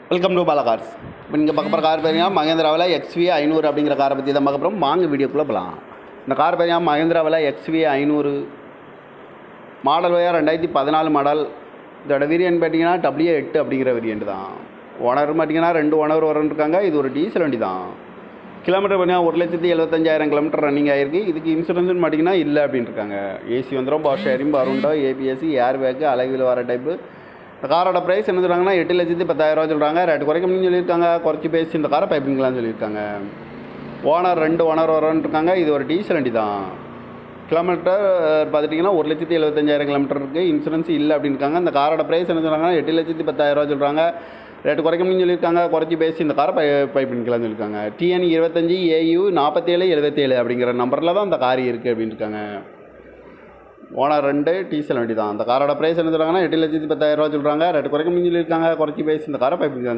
welcome to Bala cars இப்போ நீங்கள் பார்க்க போகிற கார் பார்த்தீங்கன்னா மகேந்திராவில் எக்ஸ்வி ஐநூறு அப்படிங்கிற காரை பற்றி தான் பார்க்க போகிறோம் வாங்க வீடியோக்குள்ளே போகலாம் இந்த கார் பார்த்தீங்கன்னா மகேந்திராவில் எக்ஸ்வி ஐநூறு மாடல் வயா ரெண்டாயிரத்தி பதினாலு மாடல் இதோட வேரியன்ட் பார்த்தீங்கன்னா டபிள்யூ எட்டு அப்படிங்கிற வேரியன்ட் தான் ஓனர் பார்த்தீங்கன்னா ரெண்டு ஓனர் இருக்காங்க இது ஒரு டீசல் வண்டி தான் கிலோமீட்டர் பார்த்தீங்கன்னா ஒரு லட்சத்தி எழுபத்தஞ்சாயிரம் கிலோமீட்டர் ரன்னிங் ஆகிருக்கு இதுக்கு இன்சூரன்ஸ்னு பார்த்தீங்கன்னா இல்லை அப்படின்னு இருக்காங்க ஏசி வந்துடும் பவர் ஷேரிங் பருண்டோ ஏபிஎஸ்சி ஏர் பேக்கு அழகில் வர டைப்பு இந்த காரோட ப்ரைஸ் என்ன சொல்கிறாங்கன்னா எட்டு லட்சத்தி பத்தாயிரரூவா சொல்கிறாங்க ரேட்டு குறைக்க முடியும்னு சொல்லியிருக்காங்க குறைச்சி பேசி இந்த காரை பைப்பிங்களான்னு சொல்லியிருக்காங்க ஓனர் ரெண்டு ஓனர் வரன்னு இருக்காங்க இது ஒரு டீசல் வண்டி தான் கிலோமீட்டர் பார்த்துட்டிங்கன்னா ஒரு லட்சத்தி எழுபத்தஞ்சாயிரம் கிலோமீட்டர் இருக்குது இன்சூரன்ஸ் இல்லை அப்படின்னு இருக்காங்க இந்த காரோட ப்ரைஸ் என்ன சொல்கிறாங்கன்னா எட்டு லட்சத்தி பத்தாயிரரூவா சொல்கிறாங்க ரேட்டு குறைக்க முடியும்னு சொல்லியிருக்காங்க குறைச்சி பேசி இந்த காரை பை பைப்பிங்களான்னு சொல்லியிருக்காங்க டிஎன் இருபத்தஞ்சி ஏயு நாற்பத்தேழு எழுபத்தேழு அப்படிங்கிற நம்பரில் தான் அந்த கார் இருக்குது அப்படின்னு இருக்காங்க ஓனர் ரெண்டு டீசல் வண்டி தான் அந்த காரோட ப்ரைஸ் என்ன சொல்கிறாங்கன்னா எட்டு லட்சத்தி பத்தாயிரரூவா சொல்கிறாங்க ரேட்டு குறைக்க முடியும் சொல்லியிருக்காங்க குறைச்சி பேசி இந்த காரை பைப்பிங்